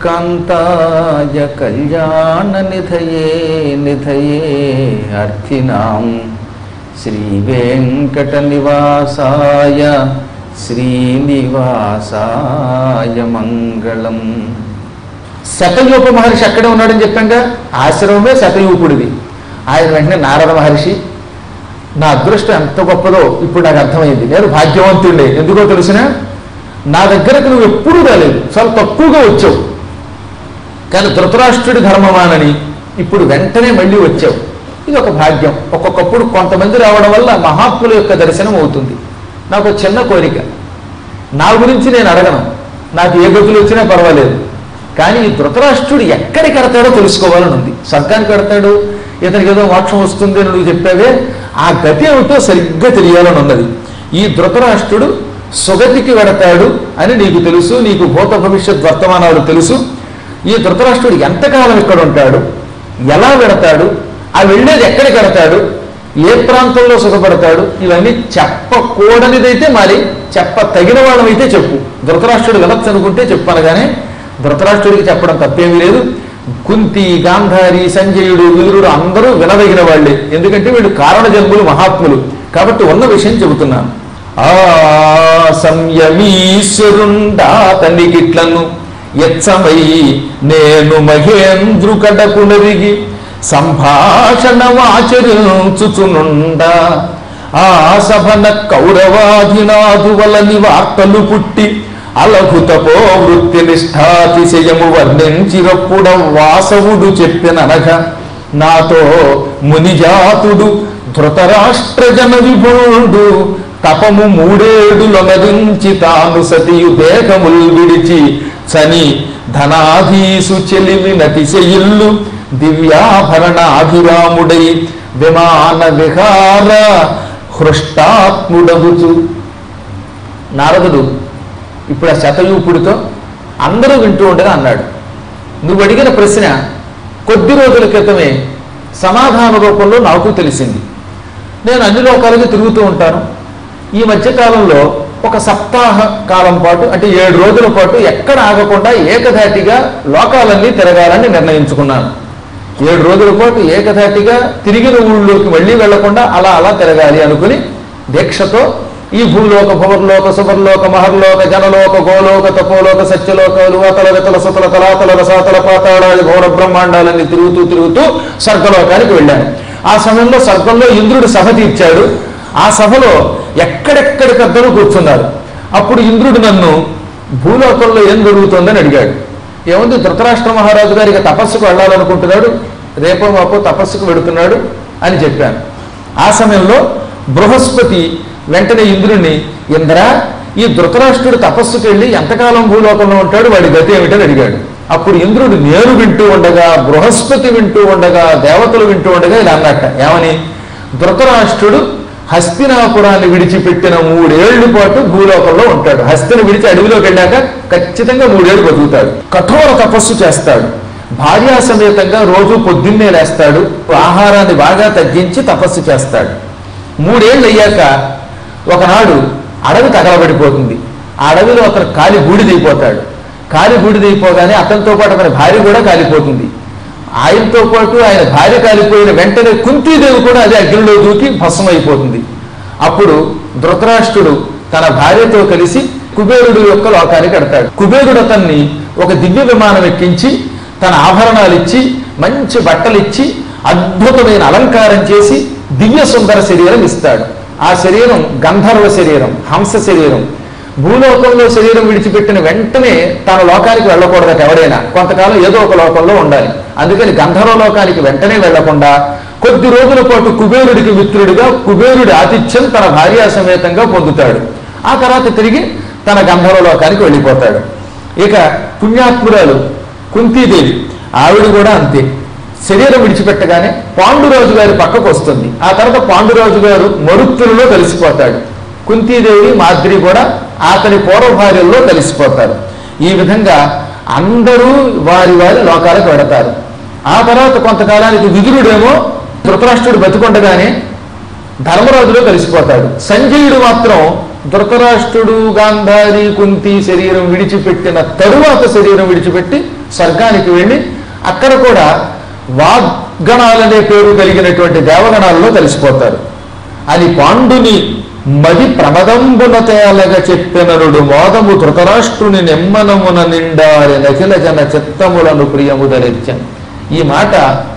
కాంతాయ కళ్యాణ నిధయే నిధయే అర్థినాం శ్రీ వెంకట నివాసాయ శ్రీనివాసాయ మంగళం శతయూప మహర్షి అక్కడే ఉన్నాడని చెప్పాక ఆశ్రమమే శతయూపుడిది ఆయన వెంటనే నారద మహర్షి నా అదృష్టం ఎంత గొప్పదో ఇప్పుడు నాకు అర్థమైంది నేను భాగ్యవంతుడే ఎందుకో తెలిసిన నా దగ్గరకు నువ్వు ఎప్పుడూ రాలేదు చాలా తక్కువగా వచ్చావు కానీ ధృతరాష్ట్రుడి ధర్మమానని ఇప్పుడు వెంటనే మళ్ళీ వచ్చావు ఇది ఒక భాగ్యం ఒక్కొక్కప్పుడు కొంతమంది రావడం వల్ల మహాత్ముల యొక్క దర్శనం అవుతుంది నాకు ఒక చిన్న కోరిక నా గురించి నేను అడగను నాకు ఏ గతులు వచ్చినా పర్వాలేదు కానీ ఈ ధృతరాష్ట్రుడు ఎక్కడికి కడతాడో తెలుసుకోవాలని ఉంది స్వర్గానికి కడతాడు ఇతనికి ఏదో మోక్షం వస్తుంది అని నువ్వు చెప్పావే ఆ గతి ఏమిటో సరిగ్గా తెలియాలని ఉన్నది ఈ ధృతరాష్ట్రుడు సుగతికి వెడతాడు అని నీకు తెలుసు నీకు భూత భవిష్యత్ వర్తమానాలు తెలుసు ఈ ధృతరాష్ట్రుడు ఎంతకాలం ఇక్కడ ఉంటాడు ఎలా వెడతాడు ఆ వెళ్ళేది ఎక్కడికి వెడతాడు ఏ ప్రాంతంలో సుఖపడతాడు ఇవన్నీ చెప్పకూడనిదైతే మరి చెప్ప తగిన వాళ్ళమైతే చెప్పు ధృతరాష్ట్రుడు వినొచ్చు అనుకుంటే చెప్పనగానే ధృతరాష్ట్రుడికి చెప్పడం తప్పేమీ లేదు కుంతి గాంధారి సంజయుడు విదురుడు అందరూ వినదగిన వాళ్ళే ఎందుకంటే వీళ్ళు కారణ జన్ములు మహాత్ములు కాబట్టి ఉన్న విషయం చెబుతున్నాను ఆ సంయమీశ్వరుండా తనిగిట్లను ఎచ్చమై నేను మహేంద్రు కడకు నరిగి సంభాషణమాచరించుచునుండా ఆ సభన కౌరవాధినాథు వలని వార్తలు పుట్టి అలభుతపో వృత్తి నిష్ఠాతిశయము వర్ణించినప్పుడ వాసవుడు చెప్పిననగా నాతో మునిజాతుడు ధృతరాష్ట్ర జన విభుడు తపము మూడేడులొనరించి తాను సతియు దేహముల్ విడిచి చని ధనాధీసు చెలిమి నతిశయిల్లు దివ్యాభరణాభిరాముడై విమాన విహార హృష్టాత్ముడగుచు నారదుడు ఇప్పుడు ఆ శతయూపుడితో అందరూ వింటూ ఉండగా అన్నాడు నువ్వు అడిగిన ప్రశ్న కొద్ది రోజుల క్రితమే సమాధాన రూపంలో నాకు తెలిసింది నేను అన్ని లోకాలకి తిరుగుతూ ఉంటాను ఈ మధ్యకాలంలో ఒక సప్తాహ కాలం పాటు అంటే ఏడు రోజుల పాటు ఎక్కడ ఆగకుండా ఏకధాటిగా లోకాలన్నీ తిరగాలని నిర్ణయించుకున్నాను ఏడు రోజుల పాటు ఏకధాటిగా తిరిగిన ఊళ్ళోకి మళ్ళీ వెళ్లకుండా అలా అలా తిరగాలి అనుకుని దీక్షతో ఈ భూలోక భువర్లోక సువర్లోక మహర్లోక జనలోక గోలోక తపోలోక సత్యలోకాలు అతల వితల సుతల తలాతల రసాతల పాతాళాది ఘోర బ్రహ్మాండాలన్నీ తిరుగుతూ తిరుగుతూ స్వర్గలోకానికి వెళ్ళాను ఆ సమయంలో స్వర్గంలో ఇంద్రుడు సభ తీర్చాడు ఆ సభలో ఎక్కడెక్కడికద్దరూ కూర్చున్నారు అప్పుడు ఇంద్రుడు నన్ను భూలోకంలో ఏం జరుగుతోందని అడిగాడు ఏముంది ధృతరాష్ట్ర మహారాజు గారికి తపస్సుకు వెళ్ళాలనుకుంటున్నాడు రేపో మాపో తపస్సుకు వెడుతున్నాడు అని చెప్పాను ఆ సమయంలో బృహస్పతి వెంటనే ఇంద్రుణ్ణి ఇంద్ర ఈ ధృతరాష్ట్రుడు తపస్సుకు వెళ్ళి ఎంతకాలం భూలోకంలో ఉంటాడు వాడి గతి ఏమిటని అడిగాడు అప్పుడు ఇంద్రుడు నేను వింటూ ఉండగా బృహస్పతి వింటూ ఉండగా దేవతలు వింటూ ఉండగా ఇలా అన్నట్ట ఏమని ధృతరాష్ట్రుడు హస్తినాపురాన్ని విడిచిపెట్టిన మూడేళ్ల పాటు భూలోకంలో ఉంటాడు హస్తిని విడిచి అడవిలోకి వెళ్ళాక ఖచ్చితంగా మూడేళ్లు బతుకుతాడు కఠోర తపస్సు చేస్తాడు భార్యా సమేతంగా రోజు పొద్దున్నే లేస్తాడు ఆహారాన్ని బాగా తగ్గించి తపస్సు చేస్తాడు మూడేళ్ళు అయ్యాక ఒకనాడు అడవి తగలబడిపోతుంది ఆ అడవిలో అతను కాలి బూడిదైపోతాడు కాలి బూడిదైపోగానే అతనితో పాటు అతని భార్య కూడా కాలిపోతుంది ఆయనతో పాటు ఆయన భార్య కాలిపోయిన వెంటనే కుంతీదేవి కూడా అదే అగ్నిలో దూకి భస్మం అయిపోతుంది అప్పుడు ధృతరాష్ట్రుడు తన భార్యతో కలిసి కుబేరుడు యొక్క లోకానికి కడతాడు కుబేరుడు అతన్ని ఒక దివ్య విమానం ఎక్కించి తన ఆభరణాలు ఇచ్చి మంచి బట్టలు ఇచ్చి అద్భుతమైన అలంకారం చేసి దివ్య సుందర శరీరం ఇస్తాడు ఆ శరీరం గంధర్వ శరీరం హంస శరీరం భూలోకంలో శరీరం విడిచిపెట్టిన వెంటనే తన లోకానికి వెళ్ళకూడదట ఎవరైనా కొంతకాలం ఏదో ఒక లోకంలో ఉండాలి అందుకని గంధర్వ లోకానికి వెంటనే వెళ్లకుండా కొద్ది రోజుల పాటు కుబేరుడికి మిత్రుడిగా కుబేరుడి ఆతిథ్యం తన భార్యా సమేతంగా పొందుతాడు ఆ తర్వాత తిరిగి తన గంధర్వ లోకానికి వెళ్ళిపోతాడు ఇక పుణ్యాత్మురాలు కుంతీదేవి ఆవిడ కూడా అంతే శరీరం విడిచిపెట్టగానే పాండురాజు గారి పక్కకు వస్తుంది ఆ తర్వాత పాండురాజు గారు మరుత్తులలో కలిసిపోతాడు కుంతీదేవి మాద్రి కూడా అతని పూర్వ భార్యల్లో కలిసిపోతారు ఈ విధంగా అందరూ వారి వారి లోకాలకు వెడతారు ఆ తర్వాత కొంతకాలానికి విదురుడేమో ధృతరాష్ట్రుడు బతికొండగానే ధర్మరాజులో కలిసిపోతాడు సంజయుడు మాత్రం ధృతరాష్ట్రుడు గాంధారి కుంతి శరీరం విడిచిపెట్టిన తరువాత శరీరం విడిచిపెట్టి స్వర్గానికి వెళ్ళి అక్కడ కూడా వాగ్గణాలనే పేరు కలిగినటువంటి దేవగణాలలో కలిసిపోతారు అని పాండుని మది ప్రమదంబున తేలగా చెప్పినరుడు మోదము ధృతరాష్ట్రుని నెమ్మనమున నిండారి నకిల జన చిత్తములను ప్రియముదలిచ్చను ఈ మాట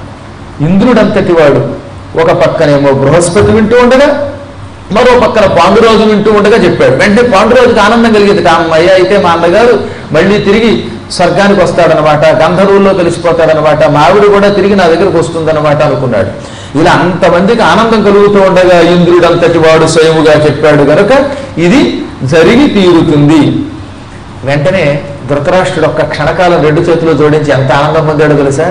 ఇంద్రుడంతటి వాడు ఒక పక్కనేమో బృహస్పతి వింటూ ఉండగా మరో పక్కన పాండురాజు వింటూ ఉండగా చెప్పాడు వెంటనే పాండురాజుకి ఆనందం కలిగేది అమ్మయ్య అయితే మా అన్నగారు మళ్ళీ తిరిగి స్వర్గానికి వస్తాడనమాట గంధర్వుల్లో కలిసిపోతాడనమాట మావిడు కూడా తిరిగి నా దగ్గరకు వస్తుందన్నమాట అనుకున్నాడు ఇలా అంతమందికి ఆనందం కలుగుతూ ఉండగా ఇంద్రుడు అంతటి వాడు స్వయముగా చెప్పాడు గనుక ఇది జరిగి తీరుతుంది వెంటనే ధృతరాష్ట్రుడు ఒక్క క్షణకాలం రెండు చేతులు జోడించి ఎంత ఆనందం పొందాడో తెలుసా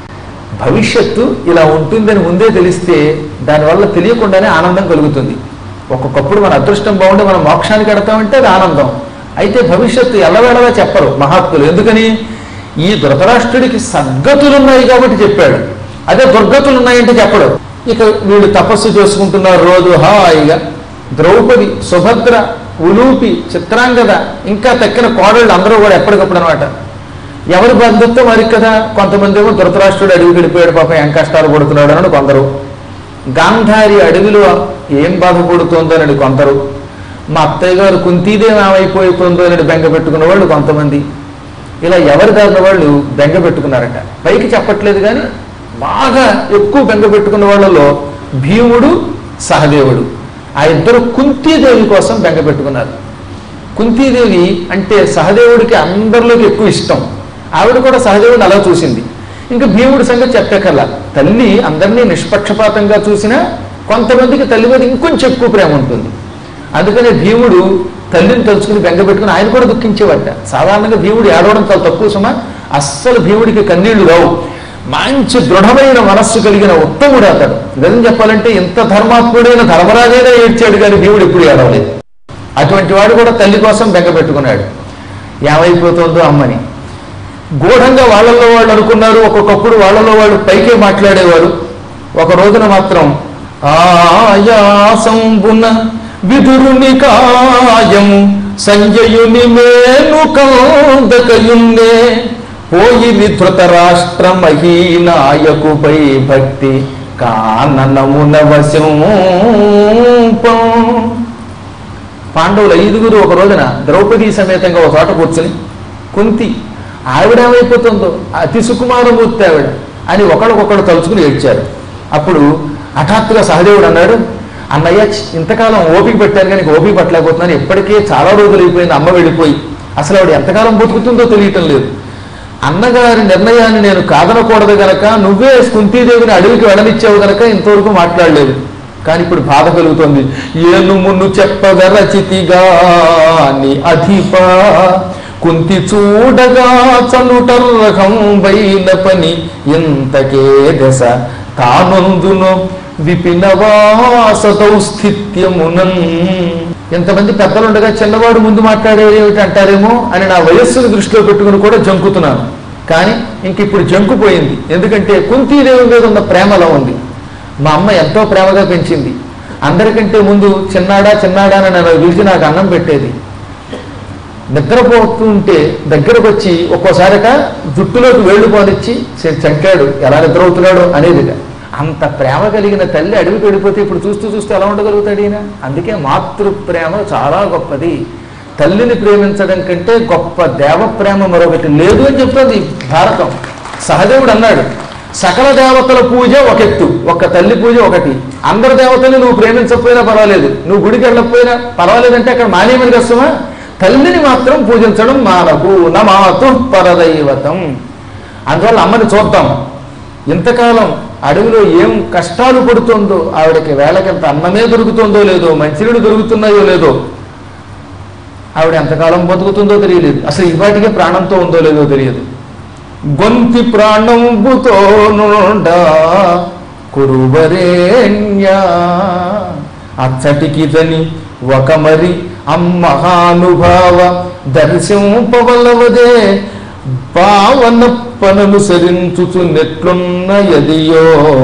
భవిష్యత్తు ఇలా ఉంటుందని ముందే తెలిస్తే దానివల్ల తెలియకుండానే ఆనందం కలుగుతుంది ఒక్కొక్కప్పుడు మన అదృష్టం బాగుండి మనం మోక్షానికి ఎడతామంటే అది ఆనందం అయితే భవిష్యత్తు ఎల్లవేళలా చెప్పరు మహాత్ములు ఎందుకని ఈ ధృతరాష్ట్రుడికి సద్గతులు ఉన్నాయి కాబట్టి చెప్పాడు అదే దుర్గతులు ఉన్నాయంటే చెప్పడు ఇక వీళ్ళు తపస్సు చేసుకుంటున్నారు రోజు హాయిగా ద్రౌపది సుభద్ర ఉలూపి చిత్రాంగద ఇంకా తక్కిన కోడళ్ళు అందరూ కూడా ఎప్పటికప్పుడు అనమాట ఎవరి బంధుత్వం మరి కదా కొంతమంది ఏమో ధృతరాష్ట్రుడు అడవికి వెళ్ళిపోయాడు పాపం ఏం కష్టాలు పడుతున్నాడు అని కొందరు గాంధారి అడవిలో ఏం బాధపడుతోందో అని కొందరు మా అత్తయ్య గారు కుంతీదేవి ఏమైపోతుందో అని బెంగ పెట్టుకున్న వాళ్ళు కొంతమంది ఇలా ఎవరి దారిన వాళ్ళు బెంగ పెట్టుకున్నారట పైకి చెప్పట్లేదు కానీ బాగా ఎక్కువ బెంగ పెట్టుకున్న వాళ్ళలో భీముడు సహదేవుడు ఆ ఇద్దరు కుంతీదేవి కోసం బెంగ పెట్టుకున్నారు కుంతీదేవి అంటే సహదేవుడికి అందరిలోకి ఎక్కువ ఇష్టం ఆవిడ కూడా సహదేవుడిని అలా చూసింది ఇంకా భీముడి సంగతి చెప్పకల్లా తల్లి అందరినీ నిష్పక్షపాతంగా చూసినా కొంతమందికి తల్లి మీద ఇంకొంచెం ఎక్కువ ప్రేమ ఉంటుంది అందుకనే భీముడు తల్లిని తలుచుకుని బెంగ పెట్టుకుని ఆయన కూడా దుఃఖించేవాట సాధారణంగా భీముడు ఏడవడం చాలా తక్కువ సుమా అస్సలు భీముడికి కన్నీళ్లు రావు మంచి దృఢమైన మనస్సు కలిగిన ఉత్తముడు అతడు నిజం చెప్పాలంటే ఇంత ధర్మాత్ముడైన ధర్మరాజైనా ఏడ్చాడు కానీ భీముడు ఎప్పుడు ఏడవలేదు అటువంటి వాడు కూడా తల్లి కోసం బెంగ పెట్టుకున్నాడు ఏమైపోతుందో అమ్మని గూఢంగా వాళ్ళల్లో వాళ్ళు అనుకున్నారు ఒక్కొక్కప్పుడు వాళ్ళలో వాళ్ళు పైకే మాట్లాడేవారు ఒక రోజున మాత్రం ఆయాసంబున విదురుని కాయము సంజయుని మేను కందకయుండే పోయి విధృత రాష్ట్ర మహీనాయకుపై భక్తి కాననమున వశంపం పాండవులు ఐదుగురు ఒక రోజున ద్రౌపది సమేతంగా ఒక చోట కూర్చుని కుంతి ఆవిడేమైపోతుందో అతి సుకుమారమూర్తి ఆవిడ అని ఒకళ్ళకొకళ్ళు తలుచుకుని ఏడ్చారు అప్పుడు హఠాత్తుగా సహదేవుడు అన్నాడు అన్నయ్య ఛ్, ఇంతకాలం ఓపిక పెట్టాను కానీ ఓపిక పట్టలేకపోతున్నాను ఇప్పటికే చాలా రోజులు అయిపోయింది అమ్మ వెళ్ళిపోయి అసలు ఆవిడ ఎంతకాలం బతుకుతుందో తెలియటం లేదు అన్నగారి నిర్ణయాన్ని నేను కాదనకూడదు గనక నువ్వే కుంతీదేవిని అడవికి వెళ్ళనిచ్చావు గనక ఇంతవరకు మాట్లాడలేదు కానీ ఇప్పుడు బాధ కలుగుతుంది ఏను మున్ను చెప్పగరచితిగా ని అధిప కుంతి చూడగా చనుటర్రకం వైన పని ఇంతకే దశ తానందును విపినవాసతౌ స్థిత్యమునన్ ఎంతమంది పెద్దలుండగా చిన్నవాడు ముందు మాట్లాడేది అంటారేమో అని నా వయస్సును దృష్టిలో పెట్టుకుని కూడా జంకుతున్నాను కానీ ఇంక ఇప్పుడు జంకుపోయింది ఎందుకంటే కుంతీదేవి మీద ఉన్న ప్రేమలో ఉంది మా అమ్మ ఎంతో ప్రేమగా పెంచింది అందరికంటే ముందు చిన్నాడా చిన్నాడా అని నన్ను పిలిచి నాకు అన్నం పెట్టేది నిద్రపోతుంటే దగ్గరకు వచ్చి ఒక్కోసారిట జుట్టులోకి వేళ్ళు పోనిచ్చి "చ- చంకాడు ఎలా నిద్రవుతున్నాడు అనేదిట అంత ప్రేమ కలిగిన తల్లి అడవికి వెళ్ళిపోతే ఇప్పుడు చూస్తూ చూస్తూ ఎలా ఉండగలుగుతాడు ఈయన అందుకే మాతృ ప్రేమ చాలా గొప్పది తల్లిని ప్రేమించడం కంటే గొప్ప దేవ ప్రేమ మరొకటి లేదు అని చెప్తుంది భారతం సహదేవుడు అన్నాడు సకల దేవతల పూజ ఒక ఎత్తు ఒక్క తల్లి పూజ ఒకటి అందరి దేవతల్ని నువ్వు ప్రేమించకపోయినా పర్వాలేదు నువ్వు గుడికి వెళ్ళకపోయినా పర్వాలేదంటే అక్కడ మానేమని కష్టమా తల్లిని మాత్రం పూజించడం మానకు నమాతు పరదైవతం అందువల్ల అమ్మని చూద్దాం ఇంతకాలం అడవిలో ఏం కష్టాలు పడుతుందో ఆవిడకి వేళకింత అన్నమే దొరుకుతుందో లేదో మంచినీళ్ళు దొరుకుతున్నాయో లేదో ఆవిడ ఎంతకాలం బతుకుతుందో తెలియలేదు అసలు ఇవాటికే ప్రాణంతో ఉందో లేదో తెలియదు గొంతి ప్రాణంబుతో నుండా కురువరేణ్య అచ్చటికి తని ఒక మరి అమ్మహానుభావ దర్శింపవలవదే భావన పనులు సరించుచు నెట్లున్న ఎదియో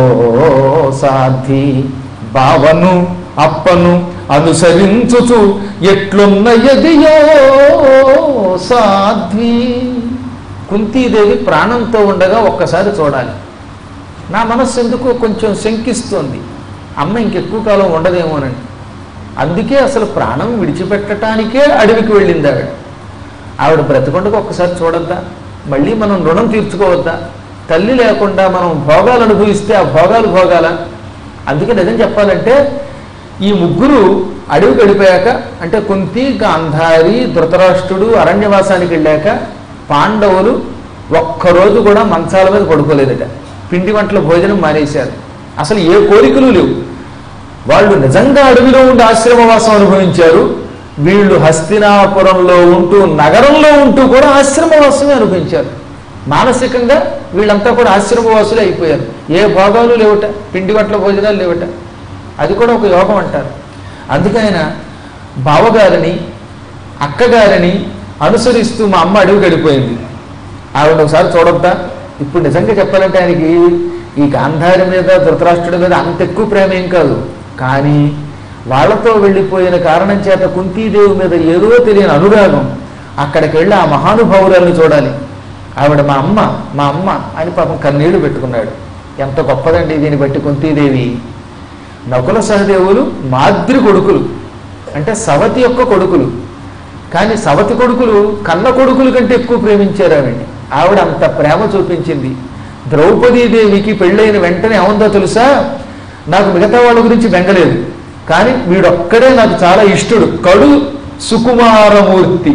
సాధి భావను అప్పను అనుసరించుచు ఎట్లున్న ఎదియో సాధ్వి కుంతీదేవి ప్రాణంతో ఉండగా ఒక్కసారి చూడాలి నా మనస్సు ఎందుకు కొంచెం శంకిస్తోంది అమ్మ ఇంకెక్కువ కాలం ఉండదేమోనండి అందుకే అసలు ప్రాణం విడిచిపెట్టడానికే అడవికి వెళ్ళింది ఆవిడ ఆవిడ బ్రతకొండకు ఒక్కసారి చూడొద్దా మళ్ళీ మనం రుణం తీర్చుకోవద్దా తల్లి లేకుండా మనం భోగాలు అనుభవిస్తే ఆ భోగాలు భోగాల అందుకే నిజం చెప్పాలంటే ఈ ముగ్గురు అడవికి వెళ్ళిపోయాక అంటే కుంతి గాంధారి ధృతరాష్ట్రుడు అరణ్యవాసానికి వెళ్ళాక పాండవులు ఒక్కరోజు కూడా మంచాల మీద పడుకోలేదట పిండి వంటల భోజనం మానేశారు అసలు ఏ కోరికలు లేవు వాళ్ళు నిజంగా అడవిలో ఉండి ఆశ్రమవాసం అనుభవించారు వీళ్ళు హస్తినాపురంలో ఉంటూ నగరంలో ఉంటూ కూడా ఆశ్రమవాసమే అనుభవించారు మానసికంగా వీళ్ళంతా కూడా ఆశ్రమవాసులే అయిపోయారు ఏ భోగాలు లేవట పిండి వంటల భోజనాలు లేవట అది కూడా ఒక యోగం అంటారు అందుకే ఆయన బావగారిని అక్కగారిని అనుసరిస్తూ మా అమ్మ అడవి గడిపోయింది ఆవిడ ఒకసారి చూడొద్దా ఇప్పుడు నిజంగా చెప్పాలంటే ఆయనకి ఈ గాంధారి మీద ధృతరాష్ట్రుడి మీద అంత ఎక్కువ ప్రేమ ఏం కాదు కానీ వాళ్ళతో వెళ్ళిపోయిన కారణం చేత కుంతీదేవి మీద ఏదో తెలియని అనురాగం అక్కడికి వెళ్ళి ఆ మహానుభావురాలను చూడాలి ఆవిడ మా అమ్మ మా అమ్మ అని పాపం కన్నీళ్లు పెట్టుకున్నాడు ఎంత గొప్పదండి దీన్ని బట్టి కుంతీదేవి నకుల సహదేవులు మాద్రి కొడుకులు అంటే సవతి యొక్క కొడుకులు కానీ సవతి కొడుకులు కన్న కొడుకుల కంటే ఎక్కువ ప్రేమించారు ఆవిడ్ని ఆవిడ అంత ప్రేమ చూపించింది ద్రౌపదీదేవికి పెళ్ళైన వెంటనే ఏముందో తెలుసా నాకు మిగతా వాళ్ళ గురించి బెంగలేదు కానీ వీడొక్కడే నాకు చాలా ఇష్టడు కడు సుకుమారమూర్తి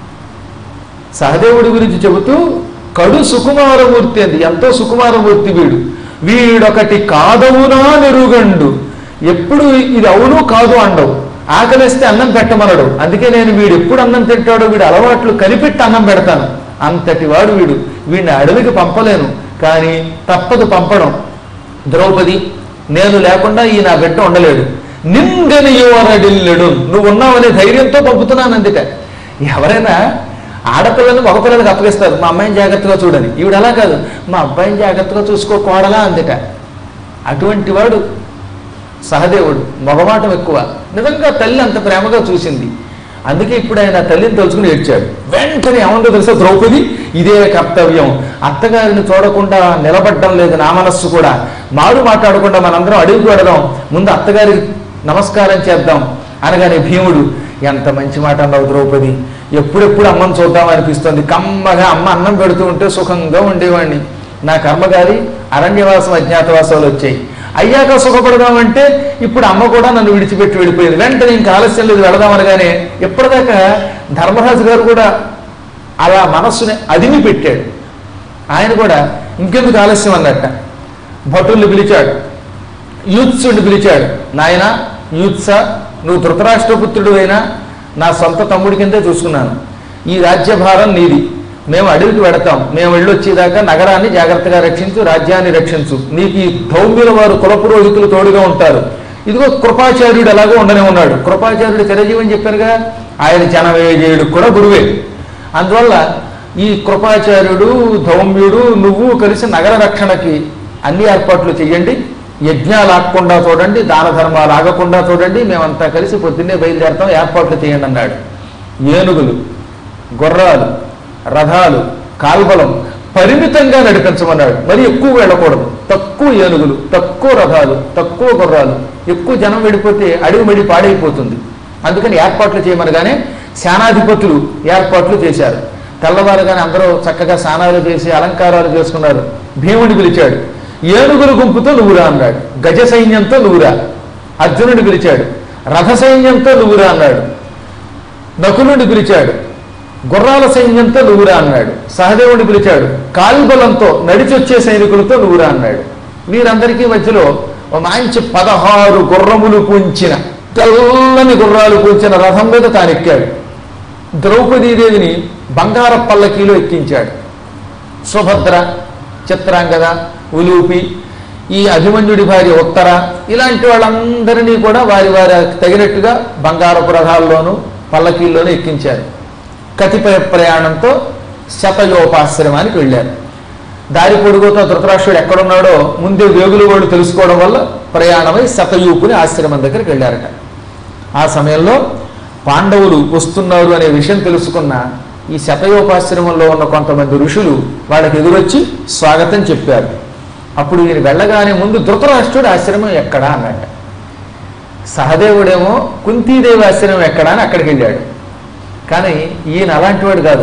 సహదేవుడి గురించి చెబుతూ కడు సుకుమారమూర్తి అంది ఎంతో సుకుమారమూర్తి వీడు వీడొకటి కాదవునా నెరుగండు ఎప్పుడు ఇది అవును కాదు అండవు ఆకలిస్తే అన్నం పెట్టమనడు అందుకే నేను వీడు ఎప్పుడు అన్నం తింటాడో వీడు అలవాట్లు కనిపెట్టి అన్నం పెడతాను అంతటి వాడు వీడు వీడిని అడవికి పంపలేను కానీ తప్పదు పంపడం ద్రౌపది నేను లేకుండా ఈ నా బిడ్డ ఉండలేడు నింగని యువరడిల్లెడు నువ్వు ఉన్నావనే ధైర్యంతో పంపుతున్నాను అందుకే ఎవరైనా ఆడపిల్లని మగపిల్లలకు అప్పగిస్తారు మా అమ్మాయిని జాగ్రత్తగా చూడని ఈవిడ అలా కాదు మా అబ్బాయిని జాగ్రత్తగా చూసుకోకూడలా అందుక అటువంటి వాడు సహదేవుడు మగమాటం ఎక్కువ నిజంగా తల్లి అంత ప్రేమగా చూసింది అందుకే ఇప్పుడు ఆయన తల్లిని తలుచుకుని ఏడ్చాడు వెంటనే ఏమందో తెలుసా ద్రౌపది ఇదే కర్తవ్యం అత్తగారిని చూడకుండా నిలబడ్డం లేదు నా మనస్సు కూడా మారు మాట్లాడకుండా మనందరం అడుగుకు వెడదాం ముందు అత్తగారికి నమస్కారం చేద్దాం అనగానే భీముడు ఎంత మంచి మాట అన్నావు ద్రౌపది ఎప్పుడెప్పుడు అమ్మని చూద్దాం అనిపిస్తుంది కమ్మగా అమ్మ అన్నం పెడుతూ ఉంటే సుఖంగా ఉండేవాడిని నా కర్మగారి అరణ్యవాసం అజ్ఞాతవాసాలు వచ్చాయి అయ్యాక సుఖపడదామంటే ఇప్పుడు అమ్మ కూడా నన్ను విడిచిపెట్టి వెళ్ళిపోయింది వెంటనే ఇంకా ఆలస్యం లేదు వెళదాం అనగానే ఎప్పటిదాకా ధర్మరాజు గారు కూడా అలా మనస్సుని అదిమి పెట్టాడు ఆయన కూడా ఇంకెందుకు ఆలస్యం అన్నట్ట భటుల్ని పిలిచాడు యూత్సుని పిలిచాడు నాయన యూత్స నువ్వు ధృతరాష్ట్రపుత్రుడు అయినా నా సొంత తమ్ముడి కిందే చూసుకున్నాను ఈ రాజ్యభారం నీది మేము అడవికి వెడతాం మేము వెళ్ళొచ్చేదాకా నగరాన్ని జాగ్రత్తగా రక్షించు రాజ్యాన్ని రక్షించు నీకు ఈ ధౌమ్యుల వారు కులపురోహితులు తోడుగా ఉంటారు ఇదిగో కృపాచార్యుడు ఎలాగో ఉండనే ఉన్నాడు కృపాచార్యుడు చిరజీవని చెప్పారుగా ఆయన జనవేజయుడు కూడా గురువే అందువల్ల ఈ కృపాచార్యుడు ధౌమ్యుడు నువ్వు కలిసి నగర రక్షణకి అన్ని ఏర్పాట్లు చేయండి యజ్ఞాలు ఆగకుండా చూడండి దాన ధర్మాలు ఆగకుండా చూడండి మేమంతా కలిసి పొద్దున్నే బయలుదేరతాం ఏర్పాట్లు చేయండి అన్నాడు ఏనుగులు గుర్రాలు రథాలు కాల్బలం పరిమితంగా నడిపించమన్నాడు మరి ఎక్కువ వెళ్ళకూడదు తక్కువ ఏనుగులు తక్కువ రథాలు తక్కువ గుర్రాలు ఎక్కువ జనం వెళ్ళిపోతే అడవి మడి పాడైపోతుంది అందుకని ఏర్పాట్లు చేయమనగానే సేనాధిపతులు ఏర్పాట్లు చేశారు తెల్లవారుగానే అందరూ చక్కగా స్నానాలు చేసి అలంకారాలు చేసుకున్నారు భీముడిని పిలిచాడు ఏనుగుల గుంపుతో నువ్వురా అన్నాడు గజ సైన్యంతో నువ్వురా అర్జునుడిని పిలిచాడు రథ సైన్యంతో నువ్వురా అన్నాడు నకులుడిని పిలిచాడు గుర్రాల సైన్యంతో నువ్వురా అన్నాడు సహదేవుడిని పిలిచాడు కాల్బలంతో నడిచొచ్చే సైనికులతో నువ్వురా అన్నాడు వీరందరికీ మధ్యలో ఓ మంచి పదహారు గుర్రములు పూంచిన తెల్లని గుర్రాలు పూంచిన రథం మీద తానెక్కాడు ద్రౌపదీదేవిని బంగార పల్లకీలో ఎక్కించాడు సుభద్ర చిత్రాంగద ఉలూపి ఈ అభిమన్యుడి భార్య ఉత్తర ఇలాంటి వాళ్ళందరినీ కూడా వారి వారి తగినట్టుగా బంగారపు రథాల్లోనూ పల్లకీల్లోనూ ఎక్కించారు కతిపయ ప్రయాణంతో శతయోపాశ్రమానికి వెళ్ళారు దారి పొడుగుతో ధృతరాష్ట్రుడు ఎక్కడున్నాడో ముందే వేగులు వాళ్ళు తెలుసుకోవడం వల్ల ప్రయాణమై శతయూపుని ఆశ్రమం దగ్గరికి వెళ్ళారట ఆ సమయంలో పాండవులు వస్తున్నారు అనే విషయం తెలుసుకున్న ఈ శతయోపాశ్రమంలో ఉన్న కొంతమంది ఋషులు వాళ్ళకి ఎదురొచ్చి స్వాగతం చెప్పారు అప్పుడు ఈయన వెళ్ళగానే ముందు ధృతరాష్ట్రుడు ఆశ్రమం ఎక్కడా అన్నట్ట సహదేవుడేమో కుంతీదేవి ఆశ్రమం ఎక్కడా అని అక్కడికి వెళ్ళాడు కానీ ఈయన అలాంటి వాడు కాదు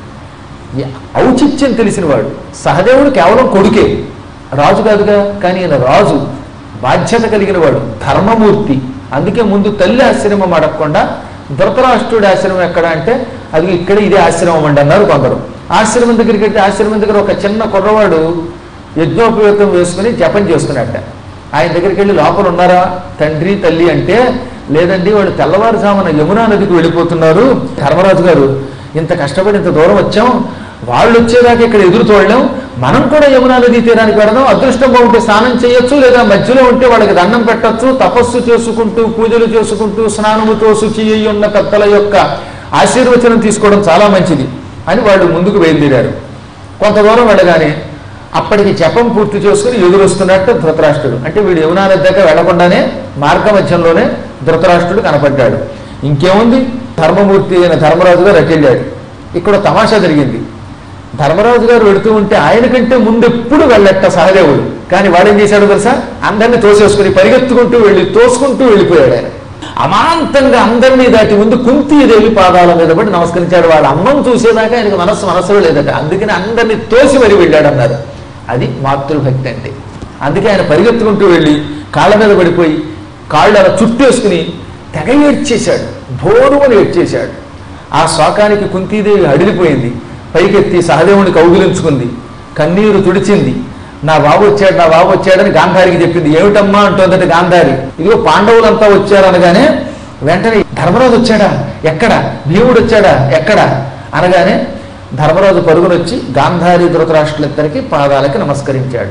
ఈ ఔచిత్యం తెలిసినవాడు సహదేవుడు కేవలం కొడుకే రాజు కాదుగా కానీ ఈయన రాజు బాధ్యత కలిగిన వాడు ధర్మమూర్తి అందుకే ముందు తల్లి ఆశ్రమం అడగకుండా ధృతరాష్ట్రుడి ఆశ్రమం ఎక్కడ అంటే అది ఇక్కడ ఇదే ఆశ్రమం అండి అన్నారు కొందరు ఆశ్రమం దగ్గరికి వెళ్తే ఆశ్రమం దగ్గర ఒక చిన్న కుర్రవాడు యజ్ఞోపయోగం వేసుకుని జపం చేస్తున్నట్ట ఆయన దగ్గరికి వెళ్ళి లోపల ఉన్నారా తండ్రి తల్లి అంటే లేదండి వాళ్ళు తెల్లవారుజామున యమునా నదికి వెళ్ళిపోతున్నారు ధర్మరాజు గారు ఇంత కష్టపడి ఇంత దూరం వచ్చాం వాళ్ళు వచ్చేదాకా ఇక్కడ ఎదురు చూడలేం మనం కూడా యమునా నదీ తీరానికి వెడదాం అదృష్టం బాగుంటే స్నానం చేయొచ్చు లేదా మధ్యలో ఉంటే వాళ్ళకి దండం పెట్టొచ్చు తపస్సు చేసుకుంటూ పూజలు చేసుకుంటూ స్నానముతో శుచి అయి ఉన్న పెద్దల యొక్క ఆశీర్వచనం తీసుకోవడం చాలా మంచిది అని వాళ్ళు ముందుకు బయలుదేరారు కొంత దూరం వెళ్ళగానే అప్పటికి జపం పూర్తి చేసుకుని ఎదురొస్తున్నట్టు ధృతరాష్ట్రుడు అంటే వీడు యమునా నది దగ్గర వెళ్లకుండానే మార్గ మధ్యంలోనే ధృతరాష్ట్రుడు కనపడ్డాడు ఇంకేముంది ధర్మమూర్తి అయిన ధర్మరాజు గారు అటెళ్ళాడు ఇక్కడ తమాషా జరిగింది ధర్మరాజు గారు వెళుతూ ఉంటే ఆయన కంటే ముందెప్పుడు వెళ్ళట్ట సహదేవుడు కానీ వాడు ఏం చేశాడు తెలుసా అందరినీ తోసేసుకుని పరిగెత్తుకుంటూ వెళ్ళి తోసుకుంటూ వెళ్ళిపోయాడు ఆయన అమాంతంగా అందరినీ దాటి ముందు కుంతీదేవి పాదాల మీద పడి నమస్కరించాడు వాళ్ళ అమ్మను చూసేదాకా ఆయనకు మనస్సు మనసులో లేదట అందుకని అందరినీ తోసి మరి వెళ్ళాడు అన్నారు అది మాతృభక్తి అంటే అందుకే ఆయన పరిగెత్తుకుంటూ వెళ్ళి కాళ్ళ మీద పడిపోయి కాళ్ళు అలా చుట్టేసుకుని తెగ ఏడ్చేశాడు భోరుమని ఏడ్చేశాడు ఆ శోకానికి కుంతీదేవి అడిగిపోయింది పైకెత్తి సహదేవుని కౌగిలించుకుంది కన్నీరు తుడిచింది నా బాబు వచ్చాడు నా బాబు వచ్చాడని గాంధారికి చెప్పింది ఏమిటమ్మా అంటోందంటే గాంధారి ఇదిగో పాండవులంతా వచ్చారనగానే వెంటనే ధర్మరాజు వచ్చాడా ఎక్కడ భీముడు వచ్చాడా ఎక్కడ అనగానే ధర్మరాజు పరుగునొచ్చి గాంధారి ధృతరాష్ట్రులిద్దరికి పాదాలకి నమస్కరించాడు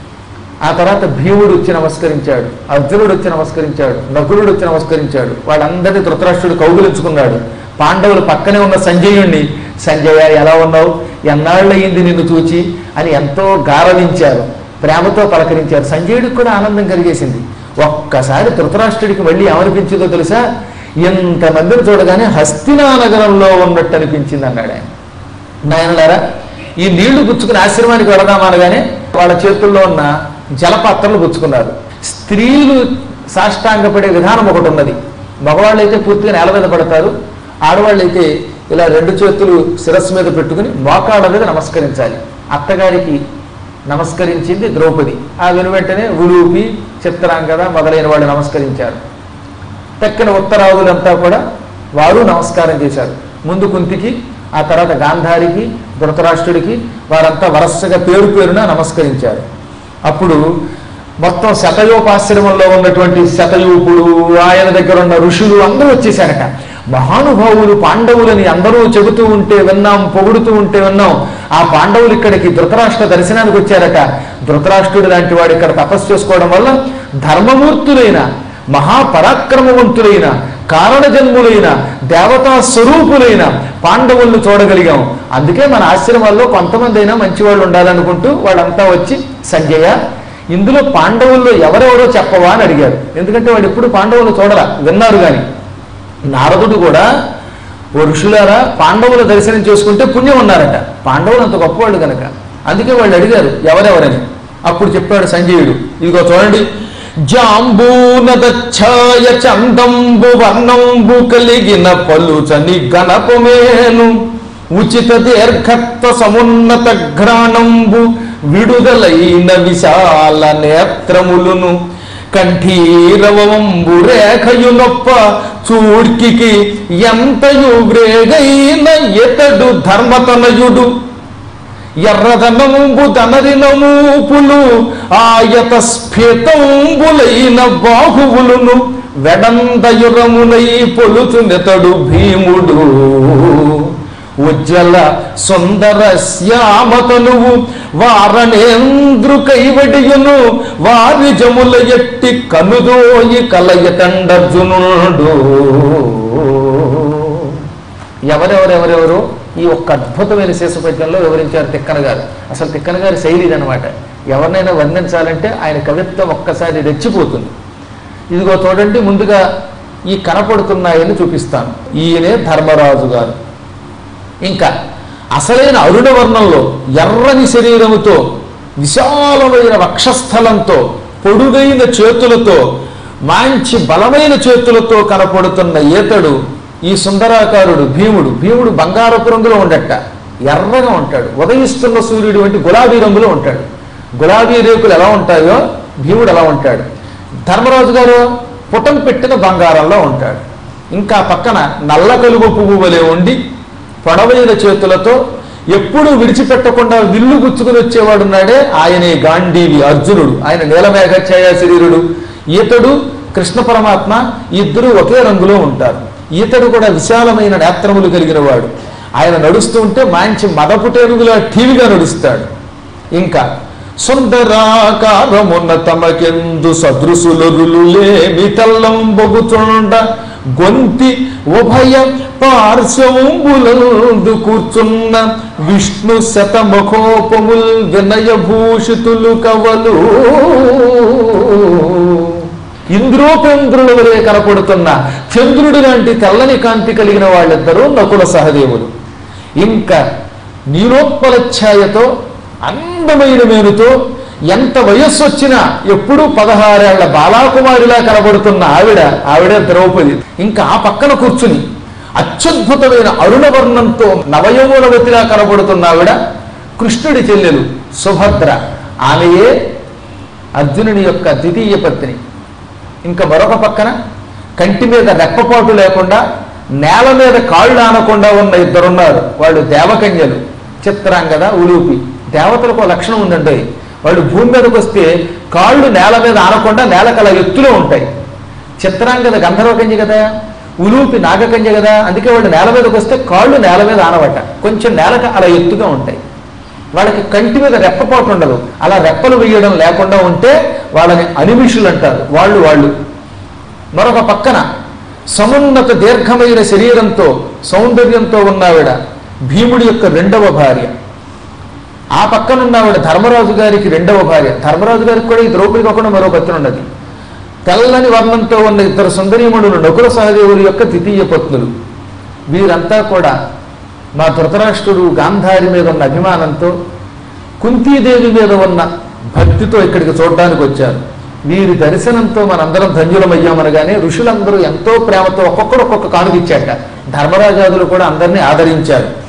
ఆ తర్వాత భీముడు వచ్చి నమస్కరించాడు అర్జునుడు వచ్చి నమస్కరించాడు నకులుడు వచ్చి నమస్కరించాడు వాళ్ళందరినీ ధృతరాష్ట్రుడు కౌగులించుకున్నాడు పాండవులు పక్కనే ఉన్న సంజయుణ్ణి సంజయ ఎలా ఉన్నావు ఎన్నాళ్ళయింది నిన్ను చూచి అని ఎంతో గారవించారు ప్రేమతో పలకరించారు సంజయుడికి కూడా ఆనందం కలిగేసింది ఒక్కసారి ధృతరాష్ట్రుడికి మళ్ళీ ఏమనిపించిందో తెలుసా ఇంతమందిని చూడగానే హస్తినా నగరంలో ఉన్నట్టు అనిపించింది అన్నాడు ఆయన నాయనలారా ఈ నీళ్లు పుచ్చుకుని ఆశ్రమానికి వెళదాం అనగానే వాళ్ళ చేతుల్లో ఉన్న జలపాత్రలు పుచ్చుకున్నారు స్త్రీలు సాష్టాంగపడే విధానం ఒకటి ఉన్నది మగవాళ్ళు అయితే పూర్తిగా నేల మీద పడతారు ఆడవాళ్ళు అయితే ఇలా రెండు చేతులు శిరస్సు మీద పెట్టుకుని మోకాళ్ళ మీద నమస్కరించాలి అత్తగారికి నమస్కరించింది ద్రౌపది ఆ వెను వెంటనే ఉలూపి చిత్రాంగద మొదలైన వాళ్ళు నమస్కరించారు తక్కిన ఉత్తరావులంతా కూడా వారు నమస్కారం చేశారు ముందు కుంతికి ఆ తర్వాత గాంధారికి ధృతరాష్ట్రుడికి వారంతా వరసగా పేరు పేరున నమస్కరించారు అప్పుడు మొత్తం శతయోపాశ్రమంలో ఉన్నటువంటి శతయూపుడు ఆయన దగ్గర ఉన్న ఋషులు అందరూ వచ్చేసారట మహానుభావులు పాండవులని అందరూ చెబుతూ ఉంటే విన్నాం పొగుడుతూ ఉంటే విన్నాం ఆ పాండవులు ఇక్కడికి ధృతరాష్ట్ర దర్శనానికి వచ్చారట ధృతరాష్ట్రుడు లాంటి వాడు ఇక్కడ తపస్సు చేసుకోవడం వల్ల ధర్మమూర్తులైన మహాపరాక్రమవంతులైన కారణజన్ములైన దేవతా స్వరూపులైన పాండవులను చూడగలిగాం అందుకే మన ఆశ్రమాల్లో కొంతమంది అయినా మంచివాళ్ళు ఉండాలనుకుంటూ వాళ్ళంతా వచ్చి సంజయ ఇందులో పాండవుల్లో ఎవరెవరో చెప్పవా అని అడిగారు ఎందుకంటే వాడు ఎప్పుడు పాండవులు చూడరా విన్నారు కానీ నారదుడు కూడా ఓ ఋషులారా పాండవుల దర్శనం చేసుకుంటే పుణ్యం ఉన్నారట పాండవులు అంత గొప్పవాళ్ళు కనుక అందుకే వాళ్ళు అడిగారు ఎవరెవరని అప్పుడు చెప్పాడు సంజయుడు ఇదిగో చూడండి జాంబూనదఛాయ చందంబు వర్ణంబు కలిగిన పలుచని గణపమేను ఉచిత దీర్ఘత్వ సమున్నత ఘ్రాణంబు విడుదలైన విశాల నేత్రములును కంఠీరవంబు రేఖయు నొప్ప చూడ్కికి ఎంతయు వ్రేగైన ఇతడు ధర్మతనయుడు ఎర్రదనంబు దనరినమూపులు ఆయత స్ఫీతంబులైన బాహువులును వెడందయురమునై పొలుతునెతడు భీముడు ఉజ్వల సుందర శ్యామతనువు వారణేంద్రు కైవడియును వారి జముల ఎట్టి కనుదోయి కలయకండర్జునుడు ఎవరెవరెవరెవరు ఈ ఒక్క అద్భుతమైన శేషపద్యంలో వివరించారు తిక్కన గారు అసలు తిక్కన గారి శైలి అనమాట ఎవరినైనా వర్ణించాలంటే ఆయన కవిత్వం ఒక్కసారి రెచ్చిపోతుంది ఇదిగో చూడండి ముందుగా ఈ కనపడుతున్నాయని చూపిస్తాను ఈయనే ధర్మరాజు గారు ఇంకా అసలైన అరుణవర్ణంలో ఎర్రని శరీరముతో విశాలమైన వక్షస్థలంతో పొడుగైన చేతులతో మంచి బలమైన చేతులతో కనపడుతున్న ఈతడు ఈ సుందరాకారుడు భీముడు భీముడు బంగారపు రంగులో ఉండట ఎర్రగా ఉంటాడు ఉదయిస్తున్న సూర్యుడు వంటి గులాబీ రంగులో ఉంటాడు గులాబీ రేకులు ఎలా ఉంటాయో భీముడు ఎలా ఉంటాడు ధర్మరాజు గారు పుటం పెట్టిన బంగారంలో ఉంటాడు ఇంకా పక్కన నల్ల కలుగు పువ్వు వలె ఉండి పొడవైన చేతులతో ఎప్పుడూ విడిచిపెట్టకుండా విల్లు గుచ్చుకుని వచ్చేవాడున్నాడే ఆయనే గాంధీవి అర్జునుడు ఆయన నీలమేఘఛాయ శరీరుడు ఈతడు కృష్ణ పరమాత్మ ఇద్దరు ఒకే రంగులో ఉంటారు ఈతడు కూడా విశాలమైన నేత్రములు కలిగిన వాడు ఆయన నడుస్తూ ఉంటే మంచి మదపుటేరుగులా టీవీగా నడుస్తాడు ఇంకా సుందరాకారమున్న తమకెందు సదృశులరులేమి తెల్లం బొగుచుండ గొంతి ఉభయ పార్శ్వంబులందు కూర్చున్న విష్ణు శతముఖోపముల్ వినయభూషితులు కవలు ఇంద్రోపేంద్రుల వలె కనపడుతున్న చంద్రుడి లాంటి తెల్లని కాంతి కలిగిన వాళ్ళిద్దరూ నకుల సహదేవులు ఇంకా నీలోత్పల ఛాయతో అందమైన మేనుతో ఎంత వయస్సు వచ్చినా ఎప్పుడూ పదహారేళ్ల బాలాకుమారిలా కనబడుతున్న ఆవిడ ఆవిడ ద్రౌపది ఇంకా ఆ పక్కన కూర్చుని అత్యద్భుతమైన అరుణవర్ణంతో నవయౌవనవతిలా కనబడుతున్న ఆవిడ కృష్ణుడి చెల్లెలు సుభద్ర ఆమెయే అర్జునుని యొక్క ద్వితీయ పత్ని ఇంకా మరొక పక్కన కంటి మీద రెప్పపాటు లేకుండా నేల మీద కాళ్ళు ఆనకుండా ఉన్న ఇద్దరున్నారు వాళ్ళు దేవకన్యలు చిత్రాంగద ఉలూపి దేవతలకు ఒక లక్షణం ఉందండి వాళ్ళు భూమి మీదకి వస్తే కాళ్ళు నేల మీద ఆనకుండా నేలకల ఎత్తులో ఉంటాయి చిత్రాంగద గంధర్వకన్య కదా ఉలూపి నాగకన్య కదా అందుకే వాళ్ళు నేల మీదకి వస్తే కాళ్ళు నేల మీద ఆనవట కొంచెం నేలకు అలా ఎత్తుగా ఉంటాయి వాళ్ళకి కంటి మీద రెప్పపాటు ఉండదు అలా రెప్పలు వేయడం లేకుండా ఉంటే వాళ్ళని అనిమిషులు అంటారు వాళ్ళు వాళ్ళు మరొక పక్కన సమున్నత దీర్ఘమైన శరీరంతో సౌందర్యంతో ఉన్నావిడ భీముడి యొక్క రెండవ భార్య ఆ పక్కన ఉన్నవిడ ధర్మరాజు గారికి రెండవ భార్య ధర్మరాజు గారికి కూడా ఈ ద్రౌపది కాకుండా మరో పత్ని ఉన్నది తెల్లని వర్ణంతో ఉన్న ఇద్దరు సుందరీమణులు నకుల సహదేవుల యొక్క ద్వితీయ పత్నులు వీరంతా కూడా మా ధృతరాష్ట్రుడు గాంధారి మీద ఉన్న అభిమానంతో కుంతీదేవి మీద ఉన్న భక్తితో ఇక్కడికి చూడడానికి వచ్చారు వీరి దర్శనంతో మనందరం ధన్యులమయ్యామనగానే ఋషులందరూ ఎంతో ప్రేమతో ఒక్కొక్కడు ఒక్కొక్క కానుక ఇచ్చాట ధర్మరాజాదులు కూడా అందరినీ ఆదరించారు